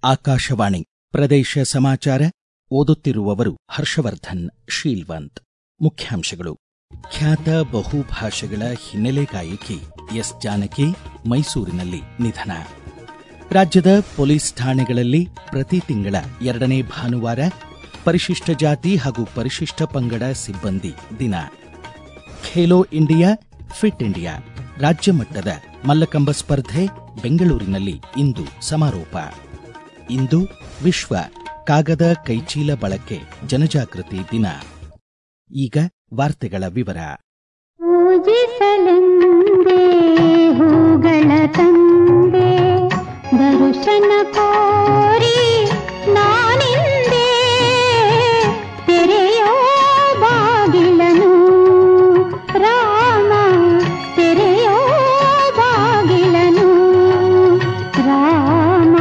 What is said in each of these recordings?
ಆಕಾಶವಾಣಿ ಪ್ರದೇಶ ಸಮಾಚಾರ ಓದುತ್ತಿರುವವರು ಹರ್ಷವರ್ಧನ್ ಶೀಲ್ವಂತ್ ಮುಖ್ಯಾಂಶಗಳು ಖ್ಯಾತ ಬಹುಭಾಷೆಗಳ ಹಿನ್ನೆಲೆ ಗಾಯಕಿ ಎಸ್ ಜಾನಕಿ ಮೈಸೂರಿನಲ್ಲಿ ನಿಧನ ರಾಜ್ಯದ ಪೊಲೀಸ್ ಠಾಣೆಗಳಲ್ಲಿ ಪ್ರತಿ ತಿಂಗಳ ಎರಡನೇ ಭಾನುವಾರ ಪರಿಶಿಷ್ಟ ಜಾತಿ ಹಾಗೂ ಪರಿಶಿಷ್ಟ ಪಂಗಡ ಸಿಬ್ಬಂದಿ ದಿನ ಖೇಲೋ ಇಂಡಿಯಾ ಫಿಟ್ ಇಂಡಿಯಾ ರಾಜ್ಯ ಮಟ್ಟದ ಮಲ್ಲಕಂಬ ಸ್ಪರ್ಧೆ ಬೆಂಗಳೂರಿನಲ್ಲಿ ಇಂದು ಸಮಾರೋಪ ಇಂದು ವಿಶ್ವ ಕಾಗದ ಕೈಚೀಲ ಬಳಕೆ ಜನಜಾಗೃತಿ ದಿನ ಈಗ ವಾರ್ತೆಗಳ ವಿವರ ಪೂಜಿಸಲೆಂದೇ ಹೂಗಳ ತಂದೆ ದರುಶನ ಕೋರಿ ನಾನಿಂದೆ ತೆರೆಯೋ ಬಾಗಿಲನು ರಾಮ ತೆರೆಯೋ ಬಾಗಿಲನು ರಾಮ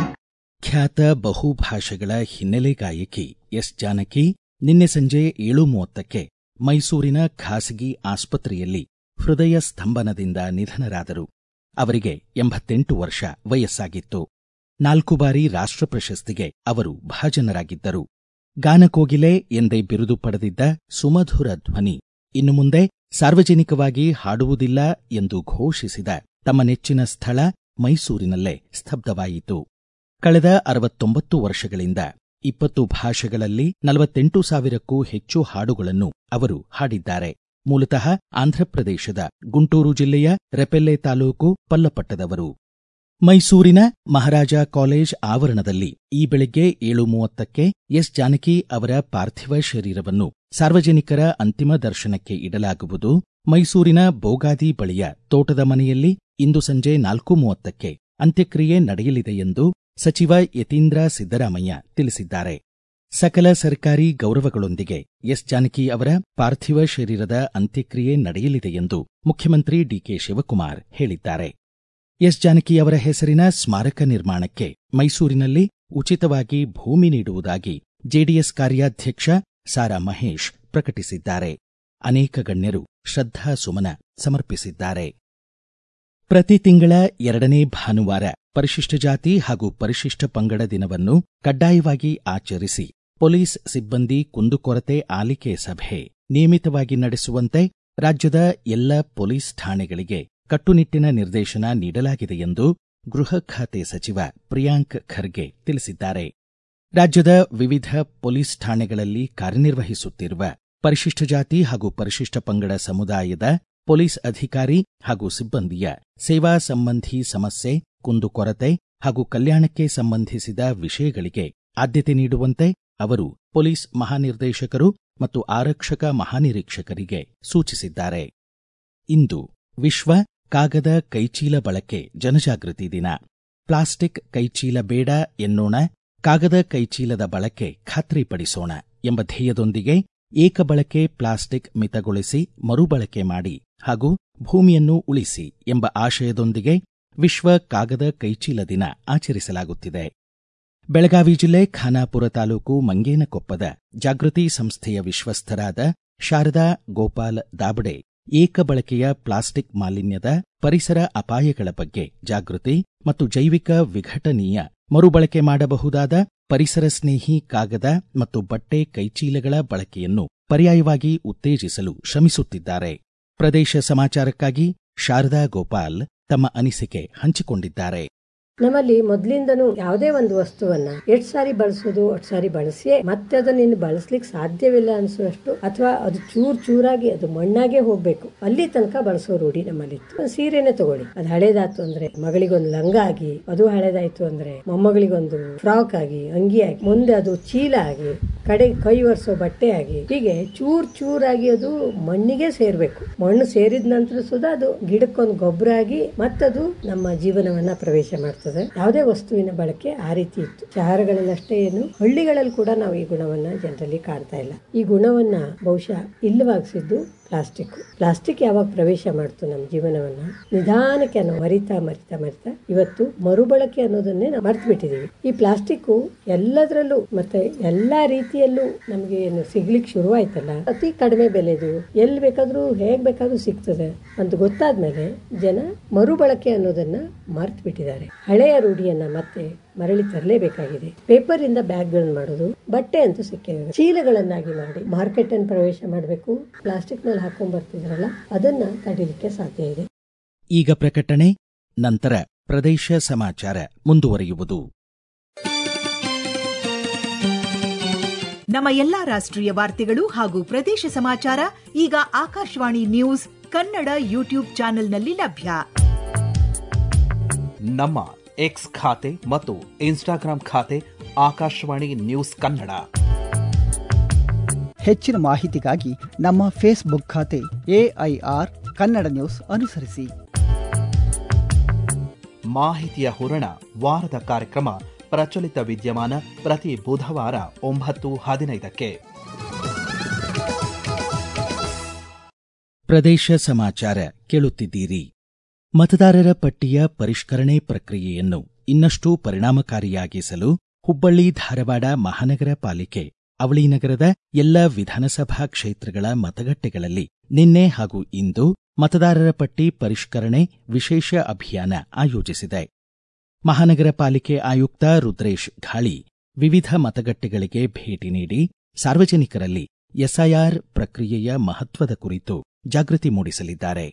ಖ್ಯಾತ ಬಹುಭಾಷೆಗಳ ಹಿನ್ನೆಲೆ ಗಾಯಕಿ ಎಸ್ ಜಾನಕಿ ನಿನ್ನೆ ಸಂಜೆ ಏಳು ಮೂವತ್ತಕ್ಕೆ ಮೈಸೂರಿನ ಖಾಸಗಿ ಆಸ್ಪತ್ರೆಯಲ್ಲಿ ಹೃದಯ ಸ್ತಂಭನದಿಂದ ನಿಧನರಾದರು ಅವರಿಗೆ ಎಂಬತ್ತೆಂಟು ವರ್ಷ ವಯಸ್ಸಾಗಿತ್ತು ನಾಲ್ಕು ಬಾರಿ ರಾಷ್ಟ್ರ ಪ್ರಶಸ್ತಿಗೆ ಅವರು ಭಾಜನರಾಗಿದ್ದರು ಗಾನಕೋಗಿಲೆ ಎಂದೇ ಬಿರುದು ಪಡೆದಿದ್ದ ಸುಮಧುರ ಧ್ವನಿ ಇನ್ನು ಮುಂದೆ ಸಾರ್ವಜನಿಕವಾಗಿ ಹಾಡುವುದಿಲ್ಲ ಎಂದು ಘೋಷಿಸಿದ ತಮ್ಮ ನೆಚ್ಚಿನ ಸ್ಥಳ ಮೈಸೂರಿನಲ್ಲೇ ಸ್ತಬ್ಧವಾಯಿತು ಕಳೆದ ಅರವತ್ತೊಂಬತ್ತು ವರ್ಷಗಳಿಂದ ಇಪ್ಪತ್ತು ಭಾಷೆಗಳಲ್ಲಿ ನಲವತ್ತೆಂಟು ಸಾವಿರಕ್ಕೂ ಹೆಚ್ಚು ಹಾಡುಗಳನ್ನು ಅವರು ಹಾಡಿದ್ದಾರೆ ಮೂಲತಃ ಆಂಧ್ರಪ್ರದೇಶದ ಗುಂಟೂರು ಜಿಲ್ಲೆಯ ರೆಪೆಲ್ಲೆ ತಾಲೂಕು ಪಲ್ಲಪಟ್ಟದವರು ಮೈಸೂರಿನ ಮಹಾರಾಜ ಕಾಲೇಜ್ ಆವರಣದಲ್ಲಿ ಈ ಬೆಳಗ್ಗೆ ಏಳು ಮೂವತ್ತಕ್ಕೆ ಎಸ್ ಜಾನಕಿ ಅವರ ಪಾರ್ಥಿವ ಶರೀರವನ್ನು ಸಾರ್ವಜನಿಕರ ಅಂತಿಮ ದರ್ಶನಕ್ಕೆ ಇಡಲಾಗುವುದು ಮೈಸೂರಿನ ಬೋಗಾದಿ ಬಳಿಯ ತೋಟದ ಮನೆಯಲ್ಲಿ ಇಂದು ಸಂಜೆ ನಾಲ್ಕು ಮೂವತ್ತಕ್ಕೆ ಅಂತ್ಯಕ್ರಿಯೆ ನಡೆಯಲಿದೆ ಎಂದು ಸಚಿವ ಯತೀಂದ್ರ ಸಿದ್ದರಾಮಯ್ಯ ತಿಳಿಸಿದ್ದಾರೆ ಸಕಲ ಸರ್ಕಾರಿ ಗೌರವಗಳೊಂದಿಗೆ ಎಸ್ ಜಾನಕಿ ಅವರ ಪಾರ್ಥಿವ ಶರೀರದ ಅಂತ್ಯಕ್ರಿಯೆ ನಡೆಯಲಿದೆ ಎಂದು ಮುಖ್ಯಮಂತ್ರಿ ಡಿಕೆ ಶಿವಕುಮಾರ್ ಹೇಳಿದ್ದಾರೆ ಎಸ್ ಜಾನಕಿ ಅವರ ಹೆಸರಿನ ಸ್ಮಾರಕ ನಿರ್ಮಾಣಕ್ಕೆ ಮೈಸೂರಿನಲ್ಲಿ ಉಚಿತವಾಗಿ ಭೂಮಿ ನೀಡುವುದಾಗಿ ಜೆಡಿಎಸ್ ಕಾರ್ಯಾಧ್ಯಕ್ಷ ಸಾರಾ ಮಹೇಶ್ ಪ್ರಕಟಿಸಿದ್ದಾರೆ ಅನೇಕ ಗಣ್ಯರು ಶ್ರದ್ಧಾ ಸುಮನ ಸಮರ್ಪಿಸಿದ್ದಾರೆ ಪ್ರತಿ ತಿಂಗಳ ಎರಡನೇ ಭಾನುವಾರ ಪರಿಶಿಷ್ಟ ಜಾತಿ ಹಾಗೂ ಪರಿಶಿಷ್ಟ ಪಂಗಡ ದಿನವನ್ನು ಕಡ್ಡಾಯವಾಗಿ ಆಚರಿಸಿ ಪೊಲೀಸ್ ಸಿಬ್ಬಂದಿ ಕುಂದುಕೊರತೆ ಆಲಿಕೆ ಸಭೆ ನಿಯಮಿತವಾಗಿ ನಡೆಸುವಂತೆ ರಾಜ್ಯದ ಎಲ್ಲ ಪೊಲೀಸ್ ಠಾಣೆಗಳಿಗೆ ಕಟ್ಟುನಿಟ್ಟಿನ ನಿರ್ದೇಶನ ನೀಡಲಾಗಿದೆ ಎಂದು ಗೃಹ ಖಾತೆ ಸಚಿವ ಪ್ರಿಯಾಂಕ್ ಖರ್ಗೆ ತಿಳಿಸಿದ್ದಾರೆ ರಾಜ್ಯದ ವಿವಿಧ ಪೊಲೀಸ್ ಠಾಣೆಗಳಲ್ಲಿ ಕಾರ್ಯನಿರ್ವಹಿಸುತ್ತಿರುವ ಪರಿಶಿಷ್ಟ ಜಾತಿ ಹಾಗೂ ಪರಿಶಿಷ್ಟ ಪಂಗಡ ಸಮುದಾಯದ ಪೊಲೀಸ್ ಅಧಿಕಾರಿ ಹಾಗೂ ಸಿಬ್ಬಂದಿಯ ಸೇವಾ ಸಂಬಂಧಿ ಸಮಸ್ಯೆ ಕುಂದುಕೊರತೆ ಹಾಗೂ ಕಲ್ಯಾಣಕ್ಕೆ ಸಂಬಂಧಿಸಿದ ವಿಷಯಗಳಿಗೆ ಆದ್ಯತೆ ನೀಡುವಂತೆ ಅವರು ಪೊಲೀಸ್ ಮಹಾನಿರ್ದೇಶಕರು ಮತ್ತು ಆರಕ್ಷಕ ಮಹಾನಿರೀಕ್ಷಕರಿಗೆ ಸೂಚಿಸಿದ್ದಾರೆ ಇಂದು ವಿಶ್ವ ಕಾಗದ ಕೈಚೀಲ ಬಳಕೆ ಜನಜಾಗೃತಿ ದಿನ ಪ್ಲಾಸ್ಟಿಕ್ ಕೈಚೀಲ ಬೇಡ ಎನ್ನೋಣ ಕಾಗದ ಕೈಚೀಲದ ಬಳಕೆ ಖಾತ್ರಿಪಡಿಸೋಣ ಎಂಬ ಧ್ಯೇಯದೊಂದಿಗೆ ಏಕಬಳಕೆ ಪ್ಲಾಸ್ಟಿಕ್ ಮಿತಗೊಳಿಸಿ ಮರುಬಳಕೆ ಮಾಡಿ ಹಾಗೂ ಭೂಮಿಯನ್ನು ಉಳಿಸಿ ಎಂಬ ಆಶಯದೊಂದಿಗೆ ವಿಶ್ವ ಕಾಗದ ಕೈಚೀಲ ದಿನ ಆಚರಿಸಲಾಗುತ್ತಿದೆ ಬೆಳಗಾವಿ ಜಿಲ್ಲೆ ಖಾನಾಪುರ ತಾಲೂಕು ಮಂಗೇನಕೊಪ್ಪದ ಜಾಗೃತಿ ಸಂಸ್ಥೆಯ ವಿಶ್ವಸ್ಥರಾದ ಶಾರದಾ ಗೋಪಾಲ್ ದಾಬಡೆ ಏಕಬಳಕೆಯ ಪ್ಲಾಸ್ಟಿಕ್ ಮಾಲಿನ್ಯದ ಪರಿಸರ ಅಪಾಯಗಳ ಬಗ್ಗೆ ಜಾಗೃತಿ ಮತ್ತು ಜೈವಿಕ ವಿಘಟನೀಯ ಮರುಬಳಕೆ ಮಾಡಬಹುದಾದ ಪರಿಸರ ಸ್ನೇಹಿ ಕಾಗದ ಮತ್ತು ಬಟ್ಟೆ ಕೈಚೀಲಗಳ ಬಳಕೆಯನ್ನು ಪರ್ಯಾಯವಾಗಿ ಉತ್ತೇಜಿಸಲು ಶ್ರಮಿಸುತ್ತಿದ್ದಾರೆ ಪ್ರದೇಶ ಸಮಾಚಾರಕ್ಕಾಗಿ ಶಾರದಾ ಗೋಪಾಲ್ ತಮ್ಮ ಅನಿಸಿಕೆ ಹಂಚಿಕೊಂಡಿದ್ದಾರೆ ನಮ್ಮಲ್ಲಿ ಮೊದ್ಲಿಂದನೂ ಯಾವುದೇ ಒಂದು ವಸ್ತುವನ್ನ ಎಷ್ಟ್ ಸಾರಿ ಬಳಸೋದು ಅಷ್ಟ್ ಸಾರಿ ಬಳಸಿಯೇ ಮತ್ತೆ ಅದನ್ನ ಇನ್ನು ಬಳಸ್ಲಿಕ್ಕೆ ಸಾಧ್ಯವಿಲ್ಲ ಅನ್ಸುವಷ್ಟು ಅಥವಾ ಅದು ಚೂರ್ ಚೂರಾಗಿ ಅದು ಮಣ್ಣಾಗೆ ಹೋಗ್ಬೇಕು ಅಲ್ಲಿ ತನಕ ಬಳಸೋ ರೂಢಿ ನಮ್ಮಲ್ಲಿತ್ತು ಒಂದು ಸೀರೆನೆ ತಗೊಳ್ಳಿ ಅದು ಹಳೇದಾಯ್ತು ಅಂದ್ರೆ ಮಗಳಿಗೊಂದು ಲಂಗ ಆಗಿ ಅದು ಹಳೇದಾಯ್ತು ಅಂದ್ರೆ ಮೊಮ್ಮಗಳಿಗೊಂದು ಫ್ರಾಕ್ ಆಗಿ ಅಂಗಿ ಆಗಿ ಮುಂದೆ ಅದು ಚೀಲ ಆಗಿ ಕಡೆ ಕೈ ಒರೆಸೋ ಬಟ್ಟೆ ಆಗಿ ಹೀಗೆ ಚೂರ್ ಚೂರಾಗಿ ಅದು ಮಣ್ಣಿಗೆ ಸೇರ್ಬೇಕು ಮಣ್ಣು ಸೇರಿದ ನಂತರ ಸುಧಾ ಅದು ಗಿಡಕ್ಕೊಂದು ಗೊಬ್ಬರ ಆಗಿ ಮತ್ತದು ನಮ್ಮ ಜೀವನವನ್ನ ಪ್ರವೇಶ ಮಾಡ್ತದೆ ಯಾವುದೇ ವಸ್ತುವಿನ ಬಳಕೆ ಆ ರೀತಿ ಇತ್ತು ಶಹರಗಳಲ್ಲಷ್ಟೇ ಏನು ಹಳ್ಳಿಗಳಲ್ಲಿ ಕೂಡ ನಾವು ಈ ಗುಣವನ್ನ ಜನರಲ್ಲಿ ಕಾಣ್ತಾ ಇಲ್ಲ ಈ ಗುಣವನ್ನ ಬಹುಶಃ ಇಲ್ಲವಾಗಿಸಿದ್ದು ಪ್ಲಾಸ್ಟಿಕ್ ಪ್ಲಾಸ್ಟಿಕ್ ಯಾವಾಗ ಪ್ರವೇಶ ಮಾಡ್ತು ನಮ್ಮ ಜೀವನವನ್ನ ನಿಧಾನಕ್ಕೆ ನಾವು ಮರಿತಾ ಮರಿತಾ ಮರಿತಾ ಇವತ್ತು ಮರುಬಳಕೆ ಅನ್ನೋದನ್ನೇ ನಾವು ಮರ್ತು ಬಿಟ್ಟಿದೀವಿ ಈ ಪ್ಲಾಸ್ಟಿಕ್ ಎಲ್ಲದರಲ್ಲೂ ಮತ್ತೆ ಎಲ್ಲಾ ರೀತಿಯಲ್ಲೂ ನಮಗೆ ಏನು ಸಿಗ್ಲಿಕ್ಕೆ ಶುರುವಾಯ್ತಲ್ಲ ಅತಿ ಕಡಿಮೆ ಬೆಲೆದು ಎಲ್ಲಿ ಬೇಕಾದ್ರೂ ಹೇಗ್ ಬೇಕಾದ್ರೂ ಸಿಗ್ತದೆ ಅಂತ ಗೊತ್ತಾದ್ಮೇಲೆ ಜನ ಮರುಬಳಕೆ ಅನ್ನೋದನ್ನ ಮರ್ತು ಬಿಟ್ಟಿದ್ದಾರೆ ಹಳೆಯ ರೂಢಿಯನ್ನ ಮತ್ತೆ ಮರಳಿ ತರಲೇಬೇಕಾಗಿದೆ ಪೇಪರ್ ಇಂದ ಬ್ಯಾಗ್ಗಳನ್ನ ಮಾಡೋದು ಬಟ್ಟೆ ಅಂತೂ ಸಿಕ್ಕೇ ಇದೆ ಚೀಲಗಳನ್ನಾಗಿ ಮಾಡಿ ಮಾರ್ಕೆಟ್ ಅನ್ನು ಪ್ರವೇಶ ಮಾಡಬೇಕು ಪ್ಲಾಸ್ಟಿಕ್ ನಲ್ಲಿ ಹಾಕೊಂಡ್ ಬರ್ತಿದ್ರಲ್ಲ ಅದನ್ನ ತಡಿಲಿಕ್ಕೆ ಸಾಧ್ಯ ಇದೆ ಈಗ ಪ್ರಕಟಣೆ ನಂತರ ಪ್ರದೇಶ ಸಮಾಚಾರ ಮುಂದುವರಿಯುವುದು ನಮ್ಮ ಎಲ್ಲಾ ರಾಷ್ಟ್ರೀಯ ವಾರ್ತೆಗಳು ಹಾಗೂ ಪ್ರದೇಶ ಸಮಾಚಾರ ಈಗ ಆಕಾಶವಾಣಿ ನ್ಯೂಸ್ ಕನ್ನಡ ಯೂಟ್ಯೂಬ್ ಚಾನೆಲ್ನಲ್ಲಿ ಲಭ್ಯ ನಮ್ಮ ಎಕ್ಸ್ ಖಾತೆ ಮತ್ತು ಇನ್ಸ್ಟಾಗ್ರಾಂ ಖಾತೆ ಆಕಾಶವಾಣಿ ನ್ಯೂಸ್ ಕನ್ನಡ ಹೆಚ್ಚಿನ ಮಾಹಿತಿಗಾಗಿ ನಮ್ಮ ಫೇಸ್ಬುಕ್ ಖಾತೆ ಎಐಆರ್ ಕನ್ನಡ ನ್ಯೂಸ್ ಅನುಸರಿಸಿ ಮಾಹಿತಿಯ ಹೂರಣ ವಾರದ ಕಾರ್ಯಕ್ರಮ ಪ್ರಚಲಿತ ವಿದ್ಯಮಾನ ಪ್ರತಿ ಬುಧವಾರ ಒಂಬತ್ತು ಹದಿನೈದಕ್ಕೆ ಪ್ರದೇಶ ಸಮಾಚಾರ ಕೇಳುತ್ತಿದ್ದೀರಿ ಮತದಾರರ ಪಟ್ಟಿಯ ಪರಿಷ್ಕರಣೆ ಪ್ರಕ್ರಿಯೆಯನ್ನು ಇನ್ನಷ್ಟು ಪರಿಣಾಮಕಾರಿಯಾಗಿಸಲು ಹುಬ್ಬಳ್ಳಿ ಧಾರವಾಡ ಮಹಾನಗರ ಪಾಲಿಕೆ ಅವಳಿನಗರದ ಎಲ್ಲ ವಿಧಾನಸಭಾ ಕ್ಷೇತ್ರಗಳ ಮತಗಟ್ಟೆಗಳಲ್ಲಿ ನಿನ್ನೆ ಹಾಗೂ ಇಂದು ಮತದಾರರ ಪಟ್ಟಿ ಪರಿಷ್ಕರಣೆ ವಿಶೇಷ ಅಭಿಯಾನ ಆಯೋಜಿಸಿದೆ ಮಹಾನಗರ ಪಾಲಿಕೆ ಆಯುಕ್ತ ರುದ್ರೇಶ್ ಘಾಳಿ ವಿವಿಧ ಮತಗಟ್ಟೆಗಳಿಗೆ ಭೇಟಿ ನೀಡಿ ಸಾರ್ವಜನಿಕರಲ್ಲಿ ಎಸ್ಐಆರ್ ಪ್ರಕ್ರಿಯೆಯ ಮಹತ್ವದ ಕುರಿತು ಜಾಗೃತಿ ಮೂಡಿಸಲಿದ್ದಾರೆ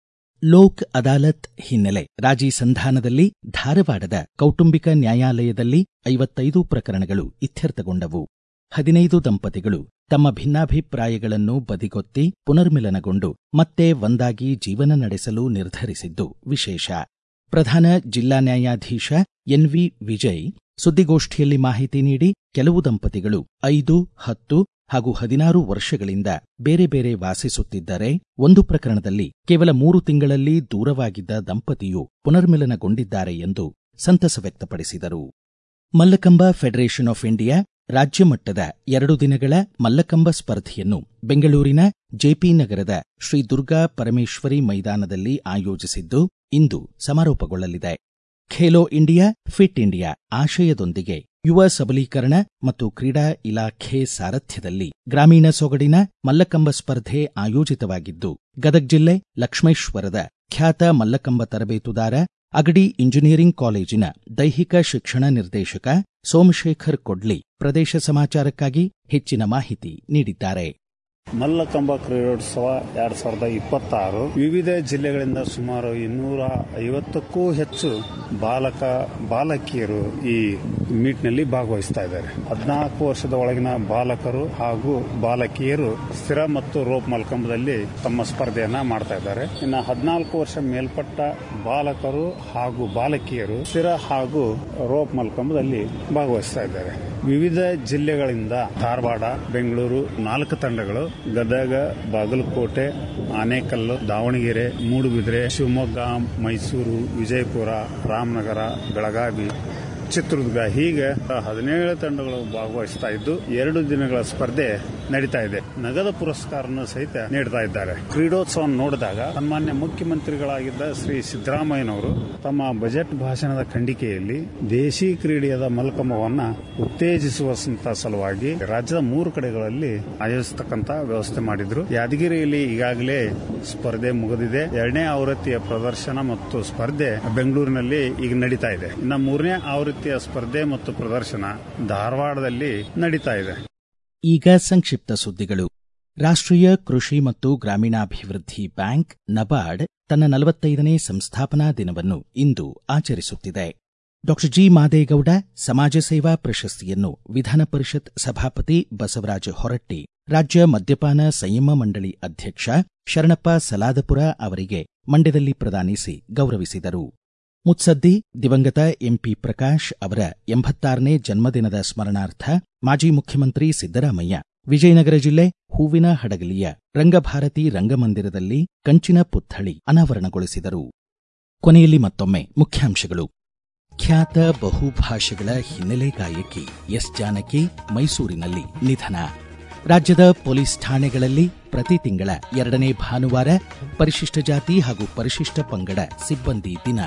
ಲೋಕ್ ಅದಾಲತ್ ಹಿನ್ನೆಲೆ ರಾಜಿ ಸಂಧಾನದಲ್ಲಿ ಧಾರವಾಡದ ಕೌಟುಂಬಿಕ ನ್ಯಾಯಾಲಯದಲ್ಲಿ ಐವತ್ತೈದು ಪ್ರಕರಣಗಳು ಇತ್ಯರ್ಥಗೊಂಡವು ಹದಿನೈದು ದಂಪತಿಗಳು ತಮ್ಮ ಭಿನ್ನಾಭಿಪ್ರಾಯಗಳನ್ನು ಬದಿಗೊತ್ತಿ ಪುನರ್ಮಿಲನಗೊಂಡು ಮತ್ತೆ ಒಂದಾಗಿ ಜೀವನ ನಡೆಸಲು ನಿರ್ಧರಿಸಿದ್ದು ವಿಶೇಷ ಪ್ರಧಾನ ಜಿಲ್ಲಾ ನ್ಯಾಯಾಧೀಶ ಎನ್ವಿ ವಿಜಯ್ ಸುದ್ದಿಗೋಷ್ಠಿಯಲ್ಲಿ ಮಾಹಿತಿ ನೀಡಿ ಕೆಲವು ದಂಪತಿಗಳು ಐದು ಹತ್ತು ಹಾಗೂ ಹದಿನಾರು ವರ್ಷಗಳಿಂದ ಬೇರೆ ಬೇರೆ ವಾಸಿಸುತ್ತಿದ್ದರೆ ಒಂದು ಪ್ರಕರಣದಲ್ಲಿ ಕೇವಲ ಮೂರು ತಿಂಗಳಲ್ಲಿ ದೂರವಾಗಿದ್ದ ದಂಪತಿಯು ಪುನರ್ಮಿಲನಗೊಂಡಿದ್ದಾರೆ ಎಂದು ಸಂತಸ ವ್ಯಕ್ತಪಡಿಸಿದರು ಮಲ್ಲಕಂಬ ಫೆಡರೇಷನ್ ಆಫ್ ಇಂಡಿಯಾ ರಾಜ್ಯ ಮಟ್ಟದ ಎರಡು ದಿನಗಳ ಮಲ್ಲಕಂಬ ಸ್ಪರ್ಧೆಯನ್ನು ಬೆಂಗಳೂರಿನ ಜೆಪಿ ನಗರದ ಶ್ರೀ ದುರ್ಗಾ ಪರಮೇಶ್ವರಿ ಮೈದಾನದಲ್ಲಿ ಆಯೋಜಿಸಿದ್ದು ಇಂದು ಸಮಾರೋಪಗೊಳ್ಳಲಿದೆ ಖೇಲೋ ಇಂಡಿಯಾ ಫಿಟ್ ಇಂಡಿಯಾ ಆಶಯದೊಂದಿಗೆ ಯುವ ಸಬಲೀಕರಣ ಮತ್ತು ಕ್ರೀಡಾ ಇಲಾಖೆ ಸಾರಥ್ಯದಲ್ಲಿ ಗ್ರಾಮೀಣ ಸೊಗಡಿನ ಮಲ್ಲಕಂಬ ಸ್ಪರ್ಧೆ ಆಯೋಜಿತವಾಗಿದ್ದು ಗದಗ ಜಿಲ್ಲೆ ಲಕ್ಷ್ಮೇಶ್ವರದ ಖ್ಯಾತ ಮಲ್ಲಕಂಬ ತರಬೇತುದಾರ ಅಗಡಿ ಇಂಜಿನಿಯರಿಂಗ್ ಕಾಲೇಜಿನ ದೈಹಿಕ ಶಿಕ್ಷಣ ನಿರ್ದೇಶಕ ಸೋಮಶೇಖರ್ ಕೊಡ್ಲಿ ಪ್ರದೇಶ ಸಮಾಚಾರಕ್ಕಾಗಿ ಹೆಚ್ಚಿನ ಮಾಹಿತಿ ನೀಡಿದ್ದಾರೆ ಮಲ್ಲಕಂಬ ಕ್ರೀಡೋತ್ಸವ ಎರಡ್ ಸಾವಿರದ ಇಪ್ಪತ್ತಾರು ವಿವಿಧ ಜಿಲ್ಲೆಗಳಿಂದ ಸುಮಾರು ಇನ್ನೂರ ಐವತ್ತಕ್ಕೂ ಹೆಚ್ಚು ಬಾಲಕ ಬಾಲಕಿಯರು ಈ ಮೀಟ್ನಲ್ಲಿ ಭಾಗವಹಿಸ್ತಾ ಇದ್ದಾರೆ ಹದಿನಾಲ್ಕು ವರ್ಷದ ಒಳಗಿನ ಬಾಲಕರು ಹಾಗೂ ಬಾಲಕಿಯರು ಸ್ಥಿರ ಮತ್ತು ರೋಪ್ ಮಲ್ಕಂಬದಲ್ಲಿ ತಮ್ಮ ಸ್ಪರ್ಧೆಯನ್ನ ಮಾಡ್ತಾ ಇದ್ದಾರೆ ಇನ್ನು ಹದಿನಾಲ್ಕು ವರ್ಷ ಮೇಲ್ಪಟ್ಟ ಬಾಲಕರು ಹಾಗೂ ಬಾಲಕಿಯರು ಸ್ಥಿರ ಹಾಗೂ ರೋಪ್ ಮಲ್ಕಂಬದಲ್ಲಿ ಭಾಗವಹಿಸ್ತಾ ಇದ್ದಾರೆ ವಿವಿಧ ಜಿಲ್ಲೆಗಳಿಂದ ಧಾರವಾಡ ಬೆಂಗಳೂರು ನಾಲ್ಕು ತಂಡಗಳು ಗದಗ ಬಾಗಲಕೋಟೆ ಆನೇಕಲ್ಲು ದಾವಣಗೆರೆ ಮೂಡುಬಿದ್ರೆ ಶಿವಮೊಗ್ಗ ಮೈಸೂರು ವಿಜಯಪುರ ರಾಮನಗರ ಬೆಳಗಾವಿ ಚಿತ್ರದುರ್ಗ ಹೀಗೆ ಹದಿನೇಳು ತಂಡಗಳು ಭಾಗವಹಿಸ್ತಾ ಇದ್ದು ಎರಡು ದಿನಗಳ ಸ್ಪರ್ಧೆ ನಡೀತಾ ಇದೆ ನಗದ ಪುರಸ್ಕಾರವನ್ನು ಸಹಿತ ನೀಡ್ತಾ ಇದ್ದಾರೆ ಕ್ರೀಡೋತ್ಸವ ನೋಡಿದಾಗ ಸನ್ಮಾನ್ಯ ಮುಖ್ಯಮಂತ್ರಿಗಳಾಗಿದ್ದ ಶ್ರೀ ಸಿದ್ದರಾಮಯ್ಯನವರು ತಮ್ಮ ಬಜೆಟ್ ಭಾಷಣದ ಖಂಡಿಕೆಯಲ್ಲಿ ದೇಶಿ ಕ್ರೀಡೆಯಾದ ಮಲ್ಕಂಬವನ್ನ ಉತ್ತೇಜಿಸುವ ಸಲುವಾಗಿ ರಾಜ್ಯದ ಮೂರು ಕಡೆಗಳಲ್ಲಿ ಆಯೋಜಿಸತಕ್ಕಂತ ವ್ಯವಸ್ಥೆ ಮಾಡಿದ್ರು ಯಾದಗಿರಿಯಲ್ಲಿ ಈಗಾಗಲೇ ಸ್ಪರ್ಧೆ ಮುಗಿದಿದೆ ಎರಡನೇ ಆವೃತ್ತಿಯ ಪ್ರದರ್ಶನ ಮತ್ತು ಸ್ಪರ್ಧೆ ಬೆಂಗಳೂರಿನಲ್ಲಿ ಈಗ ನಡೀತಾ ಇದೆ ಇನ್ನು ಮೂರನೇ ಆವೃತ್ತಿಯ ಸ್ಪರ್ಧೆ ಮತ್ತು ಪ್ರದರ್ಶನ ಧಾರವಾಡದಲ್ಲಿ ನಡೀತಾ ಇದೆ ಈಗ ಸಂಕ್ಷಿಪ್ತ ಸುದ್ದಿಗಳು ರಾಷ್ಟ್ರೀಯ ಕೃಷಿ ಮತ್ತು ಗ್ರಾಮೀಣಾಭಿವೃದ್ಧಿ ಬ್ಯಾಂಕ್ ನಬಾರ್ಡ್ ತನ್ನ ನಲವತ್ತೈದನೇ ಸಂಸ್ಥಾಪನಾ ದಿನವನ್ನು ಇಂದು ಆಚರಿಸುತ್ತಿದೆ ಡಾಕ್ಟರ್ ಜಿ ಮಾದೇಗೌಡ ಸಮಾಜ ಸೇವಾ ಪ್ರಶಸ್ತಿಯನ್ನು ವಿಧಾನ ಪರಿಷತ್ ಸಭಾಪತಿ ಬಸವರಾಜ ಹೊರಟ್ಟಿ ರಾಜ್ಯ ಮದ್ಯಪಾನ ಸಂಯಮ ಮಂಡಳಿ ಅಧ್ಯಕ್ಷ ಶರಣಪ್ಪ ಸಲಾದಪುರ ಅವರಿಗೆ ಮಂಡ್ಯದಲ್ಲಿ ಪ್ರದಾನಿಸಿ ಗೌರವಿಸಿದರು ಮುತ್ಸದ್ದಿ ದಿವಂಗತ ಎಂಪಿ ಪ್ರಕಾಶ್ ಅವರ ಎಂಬತ್ತಾರನೇ ಜನ್ಮದಿನದ ಸ್ಮರಣಾರ್ಥ ಮಾಜಿ ಮುಖ್ಯಮಂತ್ರಿ ಸಿದ್ದರಾಮಯ್ಯ ವಿಜಯನಗರ ಜಿಲ್ಲೆ ಹೂವಿನ ಹಡಗಲಿಯ ರಂಗಭಾರತಿ ರಂಗಮಂದಿರದಲ್ಲಿ ಕಂಚಿನ ಪುತ್ಥಳಿ ಅನಾವರಣಗೊಳಿಸಿದರು ಕೊನೆಯಲ್ಲಿ ಮತ್ತೊಮ್ಮೆ ಮುಖ್ಯಾಂಶಗಳು ಖ್ಯಾತ ಬಹುಭಾಷೆಗಳ ಹಿನ್ನೆಲೆ ಗಾಯಕಿ ಎಸ್ ಜಾನಕಿ ಮೈಸೂರಿನಲ್ಲಿ ನಿಧನ ರಾಜ್ಯದ ಪೊಲೀಸ್ ಠಾಣೆಗಳಲ್ಲಿ ಪ್ರತಿ ತಿಂಗಳ ಎರಡನೇ ಭಾನುವಾರ ಪರಿಶಿಷ್ಟ ಜಾತಿ ಹಾಗೂ ಪರಿಶಿಷ್ಟ ಪಂಗಡ ಸಿಬ್ಬಂದಿ ದಿನ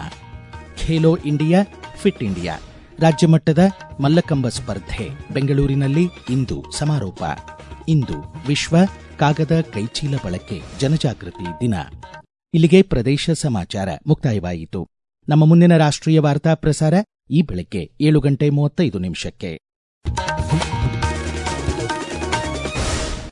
ಖೇಲೋ ಇಂಡಿಯಾ ಫಿಟ್ ಇಂಡಿಯಾ ರಾಜ್ಯ ಮಟ್ಟದ ಮಲ್ಲಕಂಬ ಸ್ಪರ್ಧೆ ಬೆಂಗಳೂರಿನಲ್ಲಿ ಇಂದು ಸಮಾರೋಪ ಇಂದು ವಿಶ್ವ ಕಾಗದ ಕೈಚೀಲ ಬಳಕೆ ಜನಜಾಗೃತಿ ದಿನ ಇಲ್ಲಿಗೆ ಪ್ರದೇಶ ಸಮಾಚಾರ ಮುಕ್ತಾಯವಾಯಿತು ನಮ್ಮ ಮುಂದಿನ ರಾಷ್ಟ್ರೀಯ ವಾರ್ತಾ ಪ್ರಸಾರ ಈ ಬೆಳಗ್ಗೆ ಏಳು ಗಂಟೆ ಮೂವತ್ತೈದು ನಿಮಿಷಕ್ಕೆ